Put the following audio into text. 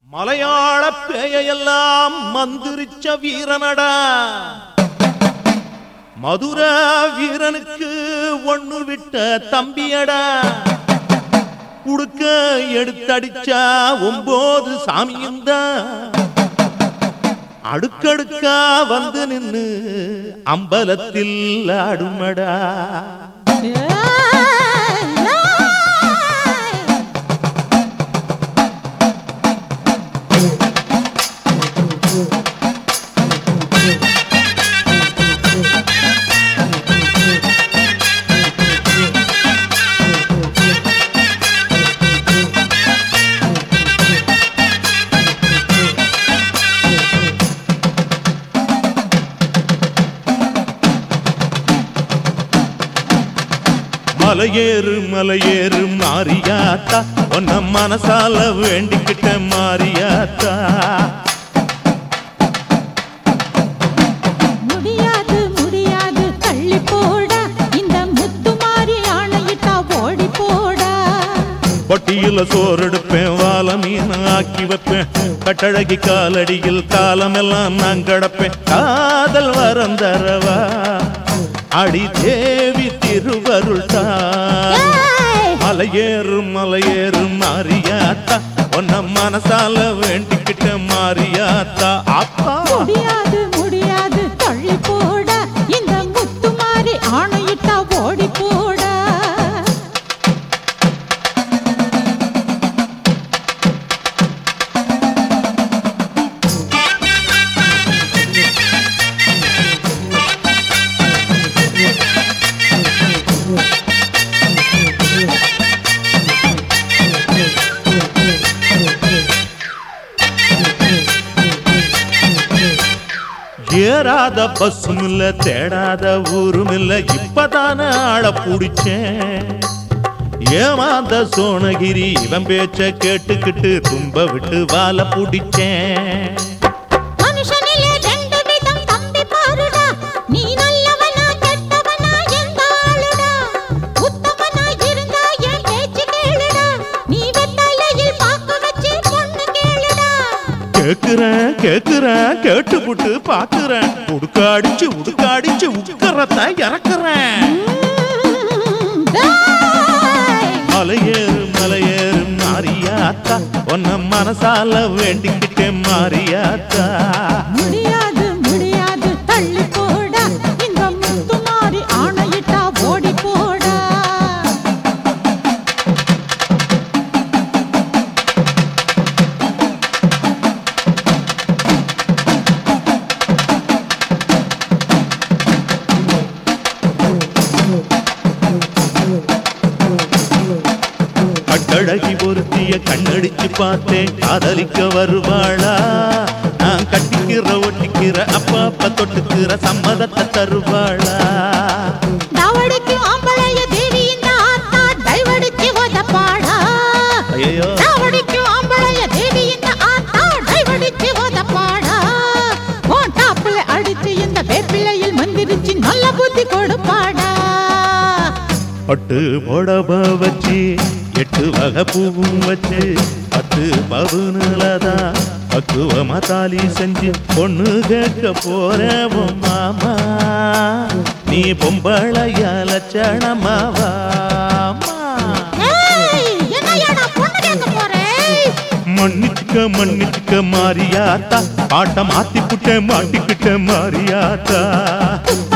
மலையாள பேயெல்லாம் மந்திரிச்ச வீரனடா மதுர வீரனுக்கு ஒண்ணு விட்ட தம்பியடா குடுக்க எடுத்தடிச்சா ஒன்பது சாமியும் அடுக்கடுக்கா வந்து நின்னு அம்பலத்தில் ஆடுமடா மலையேறு மலையேறு மாரியாத்தா உன்ன மனசால வேண்டிக்கிட்ட மாரியாத்தா முடியாது முடியாது தள்ளி போடா இந்த முத்துமாரி ஆணையிட்டா ஓடி போடா பொட்டியில சோறெடுப்பேன் வாழ மீன் ஆக்கி வைப்பேன் கட்டழகி காலடியில் காலமெல்லாம் நான் கடப்பேன் காதல் வரம் தரவா அடி தேவி திருவருள் தான் ஏய்! மலையேறு மலையேறு மாரியாத்தா உன்ன மனசால வேண்டிக்கிட்ட மாரியாத்தா அப்பா முடியாது முடியாது தள்ளி போடா இந்த முத்துமாரி ஆணையிட்டா ஓடி போடா ஏறாத பஸ்ஸும் இல்ல தேடாத ஊரும் இல்ல இப்பதான ஆள புடிச்சேன் ஏமாந்த சோனகிரி இவன் பேச்ச கேட்டுக்கிட்டு தும்ப விட்டு வாழ புடிச்சேன் மனுஷனிலே ரெண்டு விதம் தம்பி பாருடா நீ நல்லவனா கெட்டவனா எந்த ஆளுடா உத்தமனா இருந்தா என் பேச்சு கேளுடா நீ வெத்தலையில் பாக்கு வச்சு பொண்ணு கேளுடா கேக்குறேன் கேக்குறேன் கேட்டு புட்டு பாக்குறேன் உடுக்காடிச்சு உடுக்காடிச்சு உக்கறத இறக்குறேன் மலையேறு மலையேறு மாரியாத்தா உன்ன மனசால வேண்டிக்கிட்டேன் மாரியாத்தா முடியாது முடியாது தள்ளி போடா இந்த முத்துமாரி ஆணையிட்டா ஓடி போடா கட்டழகி பொருத்திய கண்ணடிச்சு பார்த்தேன் காதலிக்க வருவாளா நான் கட்டிக்கிற ஒட்டிக்கிற அப்பா அப்பா தொட்டுக்கிற சம்மதத்தை தருவாளா தவடிக்கு ஆம்பளைய தேவி இந்த ஆத்தா டைவடிச்சு உதப்பாடா ஐயோ தவடிக்கு ஆம்பளைய தேவி இந்த ஆத்தா டைவடிச்சு உதப்பாடா உன் டாப்புல அடிச்சு இந்த வேப்பிலையில் மந்திரிச்சு நல்ல புத்தி கொடுப்பாடா பட்டு புடவ வச்சு எட்டு வகை பூவும் வச்சு பத்து பவுனுலதான் பக்குவமா தாலி செஞ்சு பொண்ணு கேட்க போறேன் உன் மாமா நீ பொம்பளைய லட்சணமாவா ஏய் என்னையாடா பொண்ணு கேட்க போறேன் மன்னிச்சுக்க மன்னிச்சுக்க மாரியாத்தா பாட்ட மாத்தி புட்ட மாட்டிக்கிட்ட மாரியாத்தா குத்த